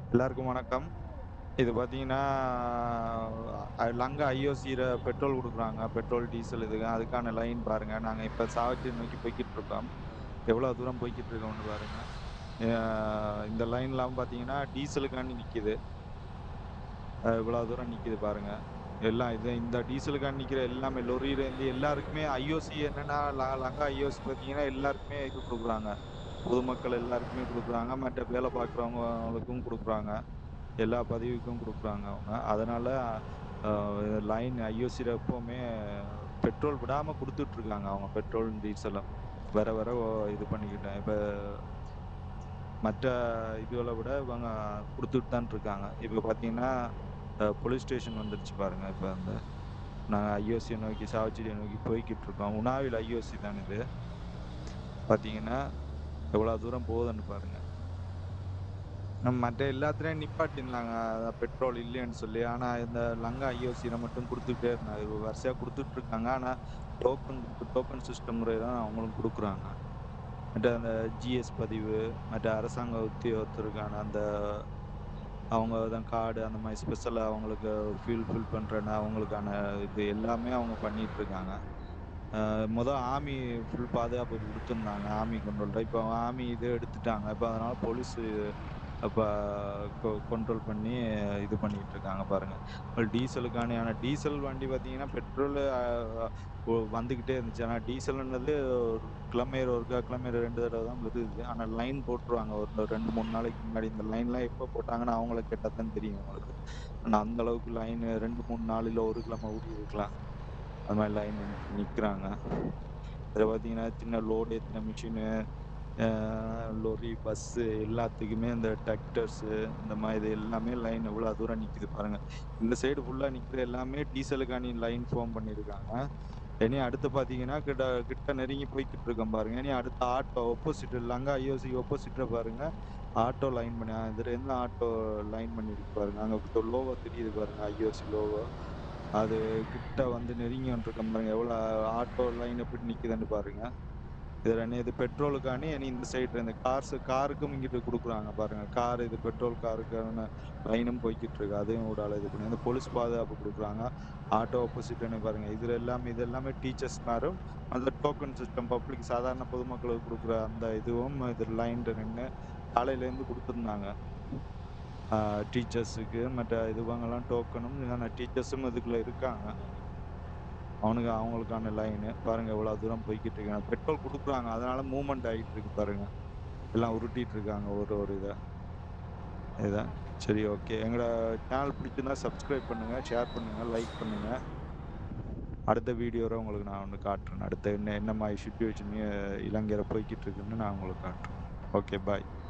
எல்லாருக்கும் வணக்கம் இது பார்த்தீங்கன்னா அஹ், லங்கா ஐஓசியில் பெட்ரோல் கொடுக்குறாங்க பெட்ரோல் டீசல் இதுக்கு அதுக்கான லைன் பாருங்கள் நாங்கள் இப்போ சாவட்டி நோக்கி போய்கிட்டு இருக்கோம் எவ்வளோ தூரம் போய்கிட்டு இருக்கோம்னு பாருங்கள் இந்த லைன்லாம் பார்த்தீங்கன்னா டீசலுக்காண்டி நிற்கிது இவ்வளோ தூரம் நிற்கிது பாருங்கள் எல்லாம் இது இந்த டீசலுக்காண்டி நிற்கிற எல்லாமே லொரியிலேருந்து எல்லாருக்குமே ஐஓசி என்னென்னா லங்கா ஐஓசி பார்த்தீங்கன்னா எல்லாருக்குமே இது கொடுக்குறாங்க பொதுமக்கள் எல்லாருக்குமே கொடுக்குறாங்க மற்ற வேலை பார்க்குறவங்களுக்கும் கொடுக்குறாங்க எல்லா பதிவுக்கும் கொடுக்குறாங்க அவங்க அதனால் லைன் ஐஓசியில் எப்போவுமே பெட்ரோல் விடாமல் கொடுத்துட்ருக்காங்க அவங்க பெட்ரோல் டீசலும் வர வர ஓ- இது பண்ணிக்கிட்டேன் இப்போ மற்ற இதுகளை விட இவங்க கொடுத்துட்டு தான் இருக்காங்க இப்போ பார்த்தீங்கன்னா போலீஸ் ஸ்டேஷன் வந்துருச்சு பாருங்கள் இப்போ அந்த நாங்கள் ஐஓசியை நோக்கி சாவச்சேரியை நோக்கி போய்கிட்டு இருக்கோம் உணாவில் ஐஓசி தான் இது பார்த்தீங்கன்னா எவ்வளோ தூரம் போகுதுன்னு பாருங்கள் நம்ம மற்ற எல்லாத்துலேயும் நிப்பாட்டினாங்க பெட்ரோல் இல்லைன்னு சொல்லி ஆனால் இந்த லங்கா ஐஓசியில் மட்டும் கொடுத்துக்கிட்டே இருந்தாங்க வரிசையாக கொடுத்துட்ருக்காங்க ஆனால் டோக்கன் டோக்கன் சிஸ்டம் முறை தான் அவங்களும் கொடுக்குறாங்க மற்ற அந்த ஜிஎஸ் பதிவு மற்ற அரசாங்க உத்தியோகத்திற்கான அந்த அவங்க தான் கார்டு அந்த மாதிரி ஸ்பெஷலாக அவங்களுக்கு ஃபில் ஃபில் பண்ணுறேன்னு அவங்களுக்கான இது எல்லாமே அவங்க பண்ணிட்டு இருக்காங்க மொதல் ஆர்மி ஃபுல் பாதுகாப்பு கொடுத்துருந்தாங்க ஆர்மி கண்ட்ரோல் இப்போ ஆர்மி இது எடுத்துட்டாங்க இப்போ அதனால் போலீஸு இப்போ கண்ட்ரோல் பண்ணி இது பண்ணிட்டு இருக்காங்க பாருங்கள் டீசலுக்கான ஆனால் டீசல் வண்டி பார்த்தீங்கன்னா பெட்ரோல் வந்துக்கிட்டே இருந்துச்சு ஆனால் டீசல்ன்றது ஒரு கிலோமீட்டர் ஒருக்கா கிலோமீட்டர் ரெண்டு தடவை தான் வருது ஆனால் லைன் போட்டுருவாங்க ஒரு ரெண்டு மூணு நாளைக்கு முன்னாடி இந்த லைன்லாம் எப்போ போட்டாங்கன்னு அவங்கள கேட்டால் தான் தெரியும் அவங்களுக்கு ஆனால் அந்த அளவுக்கு லைன் ரெண்டு மூணு நாளில் ஒரு கிழமை ஊடி இருக்கலாம் அது மாதிரி லைன் நிற்கிறாங்க இதில் பார்த்தீங்கன்னா சின்ன லோடு ஏற்றின மிஷினு லொரி பஸ்ஸு எல்லாத்துக்குமே இந்த டிராக்டர்ஸு இந்த மாதிரி இது எல்லாமே லைன் எவ்வளோ தூரம் நிற்கிது பாருங்கள் இந்த சைடு ஃபுல்லாக நிற்கிற எல்லாமே டீசலுக்கான லைன் ஃபார்ம் பண்ணியிருக்காங்க இனி அடுத்து பார்த்தீங்கன்னா கிட்ட கிட்ட நெருங்கி போய்கிட்டு இருக்கோம் பாருங்க இனி அடுத்த ஆட்டோ ஒப்போசிட் லங்கா ஐஓசி ஒப்போசிட்டில் பாருங்க ஆட்டோ லைன் பண்ணி இதுல இருந்து ஆட்டோ லைன் பண்ணியிருக்கு பாருங்க அங்கே லோவோ தெரியுது பாருங்க ஐஓசி லோவோ அது கிட்ட வந்து நெருங்கி வந்துருக்கோம் பாருங்க எவ்வளோ ஆட்டோ லைன் எப்படி நிற்குதுன்னு பாருங்க இதில் என்ன இது பெட்ரோலுக்கானி இனி இந்த சைடு இந்த கார்ஸ் காருக்கும் இங்கிட்டு கொடுக்குறாங்க பாருங்க கார் இது பெட்ரோல் காருக்கான லைனும் போய்கிட்டு இருக்கு அதையும் ஒரு ஆள் இது பண்ணி இந்த போலீஸ் பாதுகாப்பு கொடுக்குறாங்க ஆட்டோ ஆப்போசிட்னு பாருங்க இதுல எல்லாமே இது எல்லாமே டீச்சர்ஸ் மாரும் அந்த டோக்கன் சிஸ்டம் பப்ளிக் சாதாரண பொதுமக்களுக்கு கொடுக்குற அந்த இதுவும் இது லைன் நின்று காலையிலேருந்து கொடுத்துருந்தாங்க டீச்சர்ஸுக்கு மற்ற இதுவங்கெல்லாம் டோக்கனும் டீச்சர்ஸும் இதுக்குள்ள இருக்காங்க அவனுக்கு அவங்களுக்கான லைனு பாருங்க எவ்வளோ தூரம் போய்கிட்டு இருக்காங்க பெட்ரோல் கொடுக்குறாங்க அதனால மூவ்மெண்ட் ஆகிட்டு இருக்கு பாருங்க எல்லாம் உருட்டிட்டு இருக்காங்க ஒரு ஒரு இதை இதுதான் சரி ஓகே எங்களோட சேனல் பிடிச்சிருந்தா சப்ஸ்கிரைப் பண்ணுங்கள் ஷேர் பண்ணுங்கள் லைக் பண்ணுங்கள் அடுத்த வீடியோவில் உங்களுக்கு நான் ஒன்று காட்டுறேன் அடுத்த என்ன என்ன மாதிரி சுச்சுவேஷன் இலங்கையில் போய்கிட்டு இருக்குன்னு நான் உங்களுக்கு காட்டுறேன் ஓகே பாய்